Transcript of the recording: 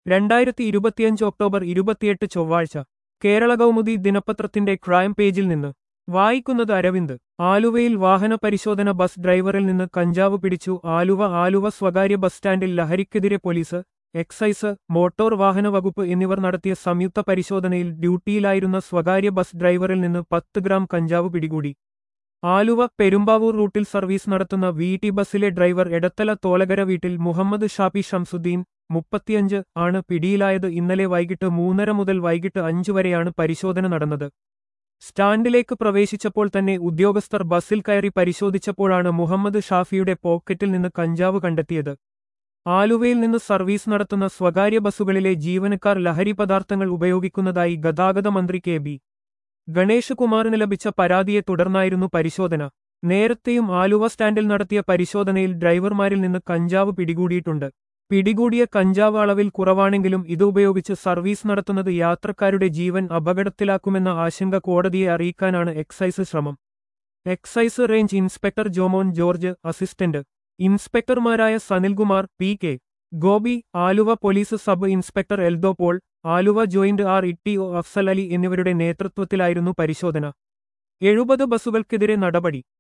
രണ്ടായിരത്തി ഇരുപത്തിയഞ്ച് ഒക്ടോബർ ഇരുപത്തിയെട്ട് ചൊവ്വാഴ്ച കേരള കൗമുദി ദിനപത്രത്തിന്റെ ക്രൈം പേജിൽ നിന്ന് വായിക്കുന്നത് അരവിന്ദ് ആലുവയിൽ വാഹന പരിശോധന ബസ് ഡ്രൈവറിൽ നിന്ന് കഞ്ചാവ് പിടിച്ചു ആലുവ ആലുവ സ്വകാര്യ ബസ് സ്റ്റാൻഡിൽ ലഹരിക്കെതിരെ പോലീസ് എക്സൈസ് മോട്ടോർ വാഹന വകുപ്പ് എന്നിവർ നടത്തിയ സംയുക്ത പരിശോധനയിൽ ഡ്യൂട്ടിയിലായിരുന്ന സ്വകാര്യ ബസ് ഡ്രൈവറിൽ നിന്ന് പത്ത് ഗ്രാം കഞ്ചാവ് പിടികൂടി ആലുവ പെരുമ്പാവൂർ റൂട്ടിൽ സർവീസ് നടത്തുന്ന വി ടി ബസ്സിലെ ഡ്രൈവർ എടത്തല തോലകര വീട്ടിൽ മുഹമ്മദ് ഷാഫി ഷംസുദ്ദീൻ മുപ്പത്തിയഞ്ച് ആണ് പിടിയിലായത് ഇന്നലെ വൈകിട്ട് മൂന്നര മുതൽ വൈകിട്ട് അഞ്ചു വരെയാണ് പരിശോധന നടന്നത് സ്റ്റാൻഡിലേക്ക് പ്രവേശിച്ചപ്പോൾ തന്നെ ഉദ്യോഗസ്ഥർ ബസ്സിൽ കയറി പരിശോധിച്ചപ്പോഴാണ് മുഹമ്മദ് ഷാഫിയുടെ പോക്കറ്റിൽ നിന്ന് കഞ്ചാവ് കണ്ടെത്തിയത് ആലുവയിൽ നിന്ന് സർവീസ് നടത്തുന്ന സ്വകാര്യ ബസ്സുകളിലെ ജീവനക്കാർ ലഹരി പദാർത്ഥങ്ങൾ ഉപയോഗിക്കുന്നതായി ഗതാഗത മന്ത്രി കെ ബി ഗണേഷ് കുമാറിന് ലഭിച്ച പരാതിയെ തുടർന്നായിരുന്നു പരിശോധന നേരത്തെയും ആലുവ സ്റ്റാൻഡിൽ നടത്തിയ പരിശോധനയിൽ ഡ്രൈവർമാരിൽ നിന്ന് കഞ്ചാവ് പിടികൂടിയിട്ടുണ്ട് പിടികൂടിയ കഞ്ചാവ് അളവിൽ കുറവാണെങ്കിലും ഇത് ഉപയോഗിച്ച് സർവീസ് നടത്തുന്നത് യാത്രക്കാരുടെ ജീവൻ അപകടത്തിലാക്കുമെന്ന ആശങ്ക കോടതിയെ അറിയിക്കാനാണ് എക്സൈസ് ശ്രമം excise range inspector Jomon George assistant ഇൻസ്പെക്ടർമാരായ Sanilkumar P K Gopi Aluva police sub inspector Eldho Paul Aluva joint R E O Afsal Ali എന്നിവരുടെ നേതൃത്വത്തിലായിരുന്നു പരിശോധന എഴുപത് ബസ്സുകൾക്കെതിരെ നടപടി